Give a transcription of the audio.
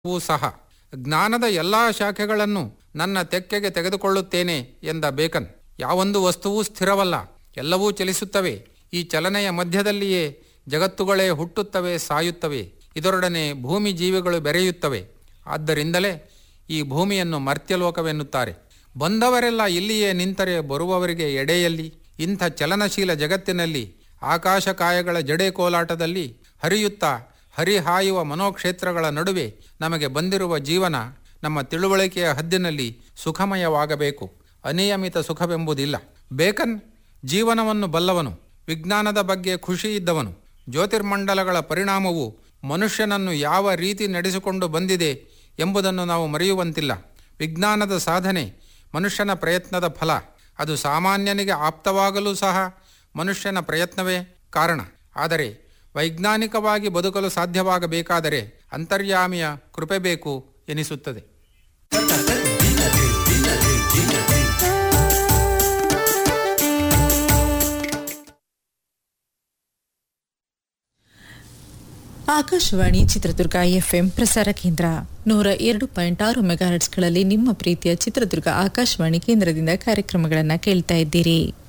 ವೂ ಸಹ ಜ್ಞಾನದ ಎಲ್ಲಾ ಶಾಖೆಗಳನ್ನು ನನ್ನ ತೆಕ್ಕೆಗೆ ತೆಗೆದುಕೊಳ್ಳುತ್ತೇನೆ ಎಂದ ಬೇಕನ್ ಯಾವೊಂದು ವಸ್ತುವೂ ಸ್ಥಿರವಲ್ಲ ಎಲ್ಲವೂ ಚಲಿಸುತ್ತವೆ ಈ ಚಲನೆಯ ಮಧ್ಯದಲ್ಲಿಯೇ ಜಗತ್ತುಗಳೇ ಹುಟ್ಟುತ್ತವೆ ಸಾಯುತ್ತವೆ ಇದರೊಡನೆ ಭೂಮಿ ಜೀವಿಗಳು ಬೆರೆಯುತ್ತವೆ ಆದ್ದರಿಂದಲೇ ಈ ಭೂಮಿಯನ್ನು ಮರ್ತ್ಯಲೋಕವೆನ್ನುತ್ತಾರೆ ಬಂದವರೆಲ್ಲ ಇಲ್ಲಿಯೇ ನಿಂತರೆ ಬರುವವರಿಗೆ ಎಡೆಯಲ್ಲಿ ಇಂಥ ಚಲನಶೀಲ ಜಗತ್ತಿನಲ್ಲಿ ಆಕಾಶಕಾಯಗಳ ಜಡೆ ಕೋಲಾಟದಲ್ಲಿ ಹರಿಯುತ್ತಾ ಹರಿಹಾಯುವ ಮನೋಕ್ಷೇತ್ರಗಳ ನಡುವೆ ನಮಗೆ ಬಂದಿರುವ ಜೀವನ ನಮ್ಮ ತಿಳುವಳಿಕೆಯ ಹದ್ದಿನಲ್ಲಿ ಸುಖಮಯವಾಗಬೇಕು ಅನಿಯಮಿತ ಸುಖವೆಂಬುದಿಲ್ಲ ಬೇಕನ್ ಜೀವನವನ್ನು ಬಲ್ಲವನು ವಿಜ್ಞಾನದ ಬಗ್ಗೆ ಖುಷಿ ಇದ್ದವನು ಜ್ಯೋತಿರ್ಮಂಡಲಗಳ ಪರಿಣಾಮವು ಮನುಷ್ಯನನ್ನು ಯಾವ ರೀತಿ ನಡೆಸಿಕೊಂಡು ಬಂದಿದೆ ಎಂಬುದನ್ನು ನಾವು ಮರೆಯುವಂತಿಲ್ಲ ವಿಜ್ಞಾನದ ಸಾಧನೆ ಮನುಷ್ಯನ ಪ್ರಯತ್ನದ ಫಲ ಅದು ಸಾಮಾನ್ಯನಿಗೆ ಆಪ್ತವಾಗಲೂ ಸಹ ಮನುಷ್ಯನ ಪ್ರಯತ್ನವೇ ಕಾರಣ ಆದರೆ ವೈಜ್ಞಾನಿಕವಾಗಿ ಬದುಕಲು ಸಾಧ್ಯವಾಗಬೇಕಾದರೆ ಅಂತರ್ಯಾಮಿಯ ಕೃಪೆ ಬೇಕು ಎನಿಸುತ್ತದೆ ಆಕಾಶವಾಣಿ ಚಿತ್ರದುರ್ಗ ಎಫ್ಎಂ ಪ್ರಸಾರ ಕೇಂದ್ರ ನೂರ ಎರಡು ಪಾಯಿಂಟ್ ಆರು ಮೆಗಾಹರ್ಟ್ಸ್ಗಳಲ್ಲಿ ನಿಮ್ಮ ಪ್ರೀತಿಯ ಚಿತ್ರದುರ್ಗ ಆಕಾಶವಾಣಿ ಕೇಂದ್ರದಿಂದ ಕಾರ್ಯಕ್ರಮಗಳನ್ನು ಕೇಳ್ತಾ ಇದ್ದೀರಿ